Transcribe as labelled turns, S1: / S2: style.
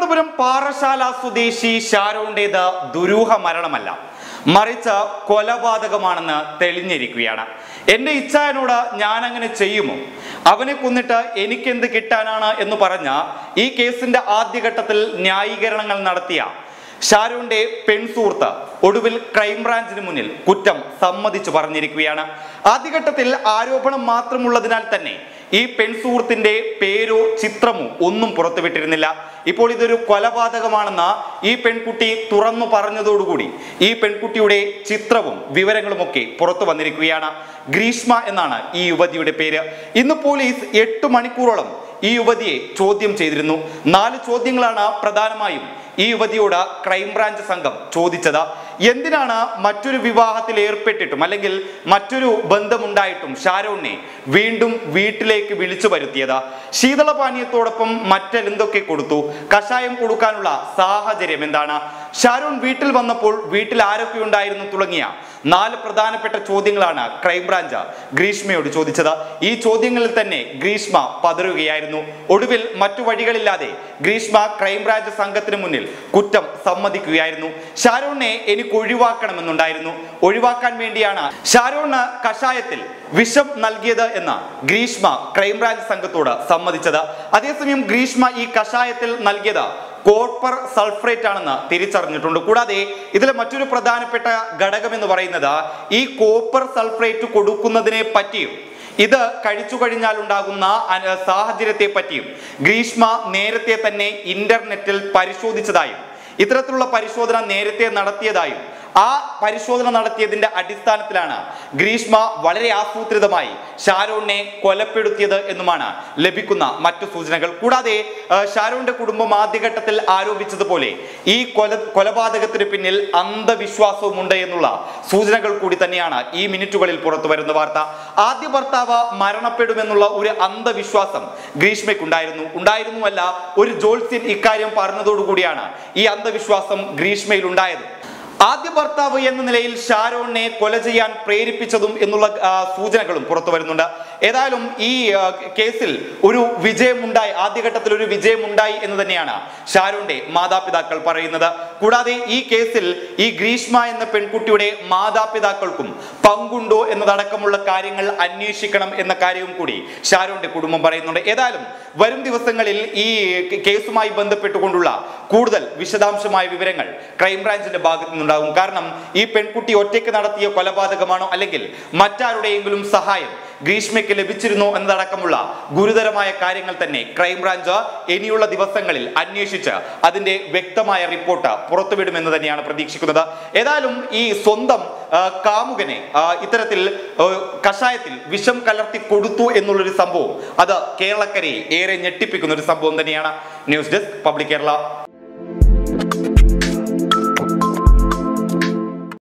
S1: തിരുവനന്തപുരം പാറശാല സ്വദേശി ഷാരോണ്ടേത് ദുരൂഹ മരണമല്ല മറിച്ച് കൊലപാതകമാണെന്ന് തെളിഞ്ഞിരിക്കുകയാണ് എന്റെ ഇച്ഛായനോട് ഞാൻ അങ്ങനെ ചെയ്യുമോ അവനെ കൊന്നിട്ട് എനിക്കെന്ത് കിട്ടാനാണ് എന്ന് പറഞ്ഞ ഈ കേസിന്റെ ആദ്യഘട്ടത്തിൽ ന്യായീകരണങ്ങൾ നടത്തിയ ഷാരൂന്റെ പെൺസുഹൃത്ത് ഒടുവിൽ ക്രൈംബ്രാഞ്ചിന് മുന്നിൽ കുറ്റം സമ്മതിച്ചു പറഞ്ഞിരിക്കുകയാണ് ആദ്യഘട്ടത്തിൽ ആരോപണം മാത്രമുള്ളതിനാൽ തന്നെ ഈ പെൺസുഹൃത്തിന്റെ പേരോ ചിത്രമോ ഒന്നും പുറത്തുവിട്ടിരുന്നില്ല ഇപ്പോൾ ഇതൊരു കൊലപാതകമാണെന്ന് ഈ പെൺകുട്ടി തുറന്നു പറഞ്ഞതോടുകൂടി ഈ പെൺകുട്ടിയുടെ ചിത്രവും വിവരങ്ങളുമൊക്കെ പുറത്തു വന്നിരിക്കുകയാണ് ഗ്രീഷ്മ എന്നാണ് ഈ യുവതിയുടെ പേര് ഇന്ന് പോലീസ് എട്ട് മണിക്കൂറോളം ഈ യുവതിയെ ചോദ്യം ചെയ്തിരുന്നു നാല് ചോദ്യങ്ങളാണ് പ്രധാനമായും ഈ യുവതിയോട് ക്രൈംബ്രാഞ്ച് സംഘം ചോദിച്ചത് എന്തിനാണ് മറ്റൊരു വിവാഹത്തിൽ ഏർപ്പെട്ടിട്ടും അല്ലെങ്കിൽ മറ്റൊരു ബന്ധമുണ്ടായിട്ടും ഷാരോണിനെ വീണ്ടും വീട്ടിലേക്ക് വിളിച്ചു വരുത്തിയത് ശീതളപാനീയത്തോടൊപ്പം മറ്റെന്തൊക്കെ കൊടുത്തു കഷായം കൊടുക്കാനുള്ള സാഹചര്യം എന്താണ് ഷാരോൺ വീട്ടിൽ വന്നപ്പോൾ വീട്ടിൽ ആരൊക്കെ ഉണ്ടായിരുന്നു തുടങ്ങിയ നാല് പ്രധാനപ്പെട്ട ചോദ്യങ്ങളാണ് ക്രൈംബ്രാഞ്ച് ഗ്രീഷ്മയോട് ചോദിച്ചത് ഈ ചോദ്യങ്ങളിൽ തന്നെ ഗ്രീഷ്മ പതറുകയായിരുന്നു ഒടുവിൽ മറ്റു വഴികളില്ലാതെ ഗ്രീഷ്മ ക്രൈംബ്രാഞ്ച് സംഘത്തിന് മുന്നിൽ കുറ്റം സമ്മതിക്കുകയായിരുന്നു ഷാരോണിനെ എനിക്ക് ഒഴിവാക്കണമെന്നുണ്ടായിരുന്നു ഒഴിവാക്കാൻ വേണ്ടിയാണ് ഷാരോണ് കഷായത്തിൽ വിഷം നൽകിയത് എന്ന് ഗ്രീഷ്മ ക്രൈംബ്രാഞ്ച് സംഘത്തോട് സമ്മതിച്ചത് അതേസമയം ഗ്രീഷ്മ ഈ കഷായത്തിൽ നൽകിയത് കോപ്പർ സൾഫറേറ്റ് ആണെന്ന് തിരിച്ചറിഞ്ഞിട്ടുണ്ട് കൂടാതെ ഇതിലെ മറ്റൊരു പ്രധാനപ്പെട്ട ഘടകം എന്ന് പറയുന്നത് ഈ കോപ്പർ സൾഫറേറ്റ് കൊടുക്കുന്നതിനെ പറ്റിയും ഇത് കഴിച്ചു കഴിഞ്ഞാൽ ഉണ്ടാകുന്ന അന- സാഹചര്യത്തെ പറ്റിയും ഗ്രീഷ്മ നേരത്തെ തന്നെ ഇന്റർനെറ്റിൽ പരിശോധിച്ചതായും ഇത്തരത്തിലുള്ള പരിശോധന നേരത്തെ നടത്തിയതായും ആ പരിശോധന നടത്തിയതിന്റെ അടിസ്ഥാനത്തിലാണ് ഗ്രീഷ്മ വളരെ ആസൂത്രിതമായി ഷാരോണിനെ കൊലപ്പെടുത്തിയത് എന്നുമാണ് ലഭിക്കുന്ന മറ്റു സൂചനകൾ കൂടാതെ ആ, ഷാരോണിന്റെ കുടുംബം ആദ്യഘട്ടത്തിൽ ആരോപിച്ചതുപോലെ ഈ കൊല കൊലപാതകത്തിന് പിന്നിൽ അന്ധവിശ്വാസവുമുണ്ട് എന്നുള്ള സൂചനകൾ കൂടി തന്നെയാണ് ഈ മിനിറ്റുകളിൽ പുറത്തു വരുന്ന വാർത്ത ആദ്യ ഭർത്താവ് മരണപ്പെടുമെന്നുള്ള ഒരു അന്ധവിശ്വാസം ഗ്രീഷ്മയ്ക്കുണ്ടായിരുന്നു ഉണ്ടായിരുന്നുവല്ല ഒരു ജോത്സ്യൻ ഇക്കാര്യം പറഞ്ഞതോടുകൂടിയാണ് ഈ അന്ധവിശ്വാസം ഗ്രീഷ്മയിൽ ഉണ്ടായത് ആദ്യ ഭർത്താവ് എന്ന നിലയിൽ ഷാരോണിനെ കൊല ചെയ്യാൻ പ്രേരിപ്പിച്ചതും എന്നുള്ള ആ, സൂചനകളും പുറത്തു വരുന്നുണ്ട് ഏതായാലും ഈ ആ, കേസിൽ ഒരു വിജയമുണ്ടായി ആദ്യഘട്ടത്തിൽ ഒരു വിജയമുണ്ടായി എന്ന് തന്നെയാണ് ഷാരോണിന്റെ മാതാപിതാക്കൾ പറയുന്നത് കൂടാതെ ഈ കേസിൽ ഈ ഗ്രീഷ്മ എന്ന പെൺകുട്ടിയുടെ മാതാപിതാക്കൾക്കും പങ്കുണ്ടോ എന്നതടക്കമുള്ള കാര്യങ്ങൾ അന്വേഷിക്കണം എന്ന കാര്യവും കൂടി ഷാരോണിന്റെ കുടുംബം പറയുന്നുണ്ട് ഏതായാലും വരും ദിവസങ്ങളിൽ ഈ കേസുമായി ബന്ധപ്പെട്ടുകൊണ്ടുള്ള കൂടുതൽ വിശദാംശമായ വിവരങ്ങൾ ക്രൈംബ്രാഞ്ചിന്റെ ഭാഗത്തു നിന്നുണ്ടാകും കാരണം ഈ പെൺകുട്ടി ഒറ്റയ്ക്ക് നടത്തിയ കൊലപാതകമാണോ അല്ലെങ്കിൽ മറ്റാരുടെയെങ്കിലും സഹായം ഗ്രീഷ്മയ്ക്ക് ലഭിച്ചിരുന്നോ എന്നതടക്കമുള്ള ഗുരുതരമായ കാര്യങ്ങൾ തന്നെ ക്രൈംബ്രാഞ്ച് ഇനിയുള്ള ദിവസങ്ങളിൽ അന്വേഷിച്ച് അതിന്റെ വ്യക്തമായ റിപ്പോർട്ട് പുറത്തുവിടുമെന്ന് തന്നെയാണ് പ്രതീക്ഷിക്കുന്നത് ഏതായാലും ഈ സ്വന്തം ആ, കാമുകനെ ആ, ഇത്തരത്തിൽ ആ, കഷായത്തിൽ വിഷം കലർത്തി കൊടുത്തു എന്നുള്ളൊരു സംഭവം അത് കേരളക്കരയെ ഏറെ ഞെട്ടിപ്പിക്കുന്ന ഒരു സംഭവം തന്നെയാണ് ന്യൂസ് ഡെസ്ക് പബ്ലിക് കേരള